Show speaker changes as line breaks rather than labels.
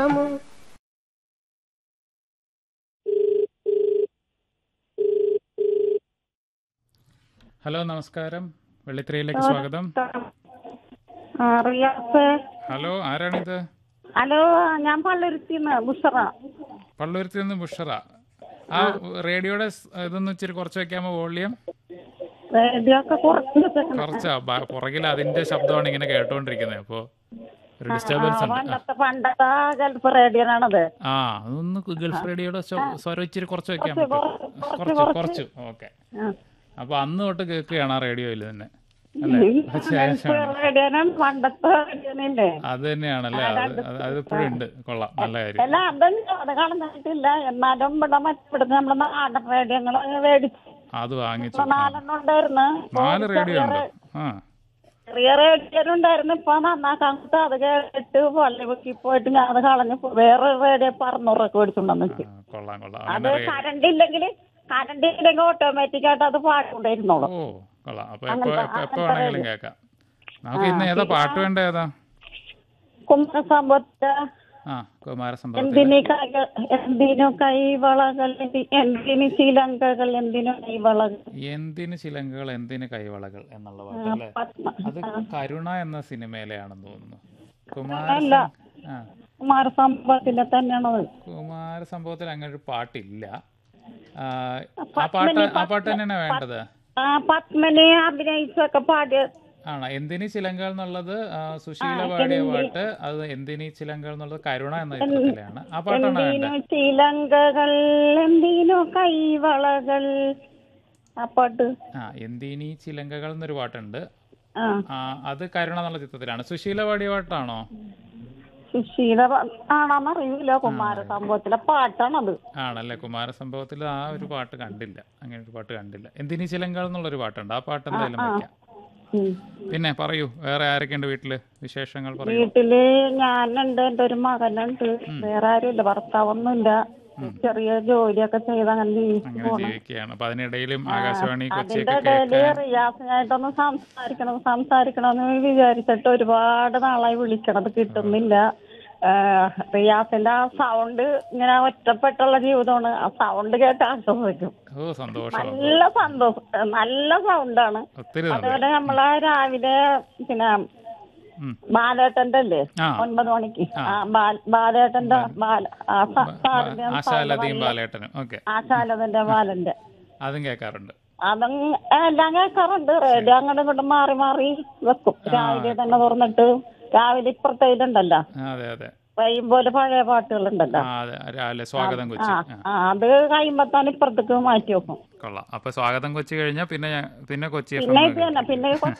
Hello നമസ്കാരം വെള്ളിത്തിരയിലേക്ക് സ്വാഗതം
ആ, റിയാസ്
ഹലോ ആരാണിത്
ഹലോ ഞാൻ പള്ളുരുത്തിന്ന് ബുഷറ
പള്ളുരുത്തിൽ നിന്ന് ബുഷറ ആ റേഡിയോയുടെ സ് ഇതൊന്ന് ഇച്ചിരി കുറച്ച് വെക്കാമോ വോളിയം
റേഡിയോ ഒക്കെ കുറച്ച് വെച്ചേക്കണം.
കുറച്ചാ ബ- പുറകിൽ അതിന്റെ ശബ്ദമാണ് ഇങ്ങനെ കേട്ടോണ്ടിരിക്കുന്നത് അപ്പോ ഒരു ഡിസ്റ്റർബൻസ് ഉണ്ട് ആ.
പണ്ടത്തെ പണ്ടത്തെ ഗൾഫ് റേഡിയോനാണത്
ആ അതൊന്ന് ഗൾഫ് റേഡിയോയുടെ സ്വ- സ്വരം ഇച്ചിരി കുറച്ച് വെക്കാൻ പറ്റും കുറച്ച് കുറച്ച് ഓക്കെ അപ്പൊ അന്ന് തൊട്ട് കേൾക്കുകയാണ് ആ റേഡിയോയിൽ തന്നെ അല്ലേ
ഗൾഫ് റേഡിയോനാണ് പണ്ടത്തെ റേഡിയോനല്ലേ
അത് തന്നെയാണല്ലേ അത് അത് അതിപ്പോഴും ഉണ്ട് കൊള്ളാം നല്ല കാര്യം
അല്ല അതൊന്നും അത് കാണുന്നിട്ടില്ല എന്നാലും ഇവിടെ മറ്റിവിടുന്ന് നമ്മുടെ നാടൻ റേഡിയോങ്ങൾ മേടിച്ചു
അത് വാങ്ങിച്ചു
ഇപ്പൊ നാലെണ്ണം ഉണ്ടായിരുന്നു ഇപ്പൊ
നാല് റേഡിയോ ഉണ്ട് ആ
ചെറിയ റേഡിയോ ഉണ്ടായിരുന്നു ഇപ്പൊ നന്നാക്കാൻ കൊടുത്ത് അത് കേട്ടിട്ട് പള്ളി പൊക്കി പോയിട്ട് ഞാൻ അത് കളഞ്ഞു വേറെ റേഡിയോ ഇപ്പൊ അറുന്നൂറ് രൂപ മേടിച്ചുകൊണ്ടെന്ന് വെച്ചു
ആ, കൊള്ളാം കൊള്ളാം
അത്
അങ്ങനെ റേ-
കറണ്ട് ഇല്ലെങ്കിൽ കറണ്ട് ഇല്ലെങ്കിൽ ഓട്ടോമാറ്റിക് ആയിട്ട് അത് പാട്ടുകൊണ്ടിരുന്നോളൂ
ഓ കൊള്ളാം അപ്പൊ എപ്പോ എപ്പോ- എപ്പോ വേണമെങ്കിലും കേൾക്കാം നമുക്ക് ഇന്ന് ഏതാ പാട്ട് വേണ്ട ഏതാ
കുംഭസമ്പത്ത്
ആ കുമാരസംഭവത്തിൽ
എന്തിനു കൈകൾ എന്തിനു കൈവളകൾ എന്തി- എന്തിനു ശ്രീലങ്കകൾ എന്തിനു കൈവളകൾ
എന്തിന് ചിലങ്കകൾ എന്തിന് കൈവളകൾ എന്നുള്ള പാട്ടല്ലേ
പത്മ
അത് കരുണ എന്ന സിനിമയിലെയാണെന്ന് തോന്നുന്നു
അല്ല.
കുമാര ആ
കുമാരസമ്പത്തിലെ തന്നെയാണത്
കുമാരസംഭവത്തിൽ അങ്ങനെ ഒരു പാട്ടില്ല ആ, ആ പാട്ട് ആ പാട്ട് തന്നെയാണ് വേണ്ടത്
ആ പത്മനെ അഭിനയിച്ചൊക്കെ പാടിയ
ആണോ എന്തിനി ചിലങ്കകൾ എന്നുള്ളത് ആ, സുശീല പാടിയ പാട്ട് അത് എന്തിനി ചിലങ്കകൾ എന്നുള്ളത് കരുണ എന്ന ചിത്രത്തിലാണ് ആ പാട്ടാണ് വേണ്ടത്
എന്തിനു ശ്രീലങ്കകൾ എന്തിനു കൈവളകൾ ആ പാട്ട്
ആ എന്തിനി ചിലങ്കകൾ എന്നൊരു പാട്ടുണ്ട്
ആ
ആ അത് കരുണ എന്നുള്ള ചിത്രത്തിലാണ് സുശീല പാടിയ പാട്ടാണോ
സുശീല ആണെന്നറിയില്ല കുമാരസംഭവത്തിലെ പാട്ടാണത്
ആണല്ലേ കുമാരസംഭവത്തിൽ ആ ഒരു പാട്ട് കണ്ടില്ല അങ്ങനെ ഒരു പാട്ട് കണ്ടില്ല എന്തിനി ചിലങ്കകൾ എന്നുള്ളൊരു പാട്ടുണ്ട് ആ പാട്ട് എന്തായാലും വെക്കാം
ഉം.
പിന്നെ പറയൂ വേറെ ആരൊക്കെയുണ്ട് വീട്ടില് വിശേഷങ്ങൾ പറയൂ
വീട്ടില് ഞാനുണ്ട് എന്റെ ഒരു മകനുണ്ട് വേറെ ആരുമില്ല ഭർത്താവൊന്നുമില്ല ചെറിയ ജോലിയൊക്കെ ചെയ്ത് അങ്ങനെ ജീവിച്ചു
അങ്ങനെ ജീവിക്കുകയാണ് അപ്പൊ അതിനിടയിലും ആകാശവാണി
അതിന്റെ
കൊച്ചിയൊക്കെ
ഇടയില്
കേൾക്കാൻ
റിയാസിനായിട്ടൊന്ന് സംസാരിക്കണം സംസാരിക്കണമെന്ന് വിചാരിച്ചിട്ട് ഒരുപാട് നാളായി വിളിക്കണത് കിട്ടുന്നില്ല ആ, റിയാസിന്റെ ആ സൗണ്ട് ഇങ്ങനെ ഒറ്റപ്പെട്ടുള്ള ജീവിതമാണ് ആ സൗണ്ട് കേട്ട് ആശ്വസിക്കും
ഓ സന്തോഷം
നല്ല സന്തോഷം നല്ല സൗണ്ടാണ്
ഒത്തിരി നന്ദി
അതുപോലെ നമ്മളെ രാവിലെ പിന്നെ
ഉം.
ബാലേട്ടന്റെ അല്ലേ
ആ
ഒൻപത് മണിക്ക് ആ ബാൽ- ബാലേട്ടന്റെ ബാല ആ സ- സാറിന്റെ sound
ആശാലതയും
നല്ല-
ബാലേട്ടനും ഓക്കെ
ആശാലതന്റെ ബാലന്റെ
അതും കേൾക്കാറുണ്ട്
അതും എല്ലാം കേൾക്കാറുണ്ട് റേഡിയോ അങ്ങോട്ടും ഇങ്ങോട്ടും മാറി മാറി വെക്കും രാവിലെ തന്നെ തുറന്നിട്ട് രാവിലെ ഇപ്പുറത്തേലുണ്ടല്ലോ
ആ, അതെ അതെ
പോലെ പഴയ പാട്ടുകളുണ്ടല്ലോ
ആ അതെ രാവിലെ സ്വാഗതം കൊച്ചി
ആ
ആ
ആ, അത് കഴിയുമ്പത്താൻ ഇപ്പുറത്തേക്ക് മാറ്റി വെക്കും
കൊള്ളാം അപ്പൊ സ്വാഗതം കൊച്ചി കഴിഞ്ഞാൽ പിന്നെ ഞാൻ- പിന്നെ കൊച്ചി എഫ്
പിന്നെ ഇത് തന്നെ പിന്നെ